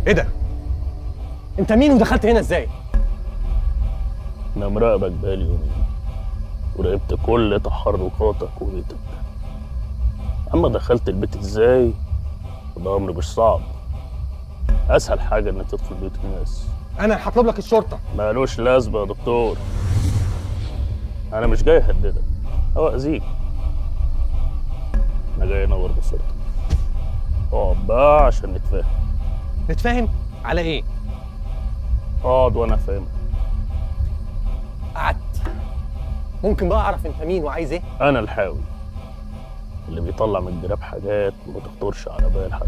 ايه ده انت مين ودخلت هنا ازاي انا مراقبك بقالي يومين وراقبت كل تحركاتك وبيتك اما دخلت البيت ازاي ده امر مش صعب اسهل حاجه انك تدخل بيوت الناس انا هطلب لك الشرطه مالوش لازمه يا دكتور انا مش جاي اهددك او اذيك انا جاي انور بصيرتك اقعد بقى عشان نتفاهم نتفاهم على ايه اقعد وانا فاهمك قعدت ممكن بقى اعرف انت مين وعايز ايه انا الحاوي اللي بيطلع من الجراب حاجات ما تخطرش على بال حد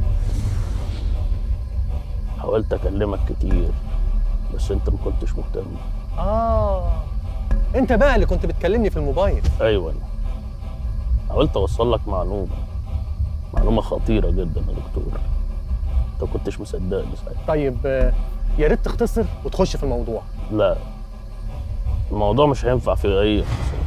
حاولت اكلمك كتير بس انت ما كنتش مهتم اه انت بقى اللي كنت بتكلمني في الموبايل ايوه انا حاولت اوصل لك معلومه معلومه خطيره جدا يا دكتور انت ما كنتش مصدقني ساعتها طيب آه، يا ريت تختصر وتخش في الموضوع لا الموضوع مش هينفع فيه اي اختصار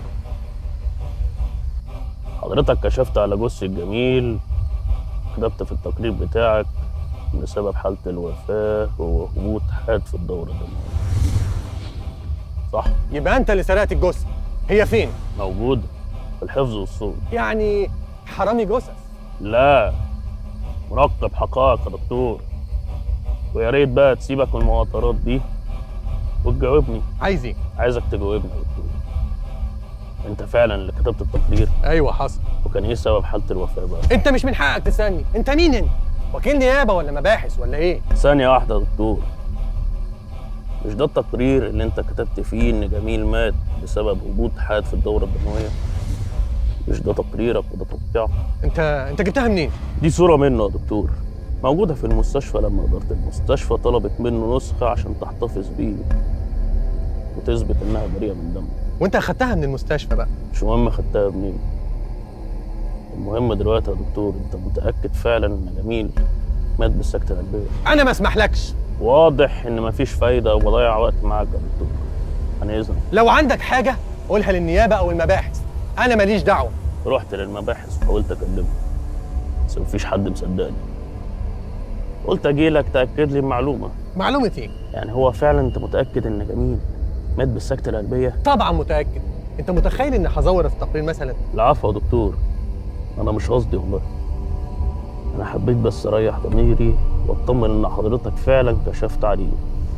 حضرتك كشفت على جثة الجميل كتبت في التقرير بتاعك ان سبب حالة الوفاة هو هبوط حاد في الدورة الدموية صح يبقى انت اللي سرقت الجثه هي فين موجودة في الحفظ والصون يعني حرامي جثث لا مراقب حقائق يا دكتور ويا ريت بقى تسيبك من المواطرات دي وتجاوبني عايز ايه عايزك تجاوبني يا دكتور انت فعلا اللي كتبت التقرير ايوه حصل وكان ايه سبب حالة الوفاة بقى انت مش من حقك تسالني انت مين انت وكيل نيابه ولا مباحث ولا ايه ثانية واحدة يا دكتور مش ده التقرير اللي انت كتبت فيه ان جميل مات بسبب هبوط حاد في الدورة الدموية مش ده تقريرك وده توقيعك انت انت جبتها منين دي صورة منه يا دكتور موجودة في المستشفى لما إدارة المستشفى طلبت منه نسخة عشان تحتفظ بيه وتثبت إنها بريئة من دمه وانت اخدتها من المستشفى بقى مش مهم خدتها منين المهم دلوقتي يا دكتور انت متأكد فعلا ان جميل مات بالسكتة القلبية انا ما اسمحلكش واضح ان مفيش فايدة وبضيع وقت معاك يا دكتور انا اذن لو عندك حاجه قولها للنيابه او المباحث انا ماليش دعوه رحت للمباحث وحاولت اكلمه بس مفيش حد مصدقني قلت اجيلك تاكد لي المعلومه معلومه ايه يعني هو فعلا انت متاكد ان جميل مات بالسكتة القلبية طبعا متاكد انت متخيل اني هزور في التقرير مثلا العفو يا دكتور انا مش قصدي والله انا حبيت بس اريح ضميري واطمن ان حضرتك فعلا كشفت عليه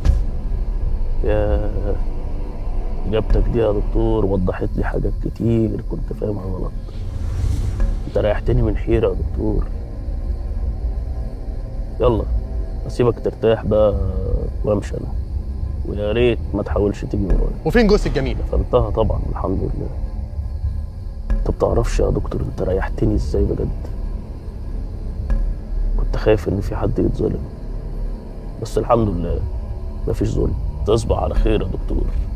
يا اجابتك دي يا دكتور وضحت لي حاجات كتير كنت فاهمها غلط انت ريحتني من حيرة يا دكتور يلا اسيبك ترتاح بقى وامشي انا ويا ريت ما تحاولش تيجي ورايا وفين جثه الجميله قفلتها طبعا الحمد لله انت بتعرفش يا دكتور انت ريحتني ازاي بجد كنت خايف ان في حد يتظلم بس الحمد لله مفيش ظلم تصبح على خير يا دكتور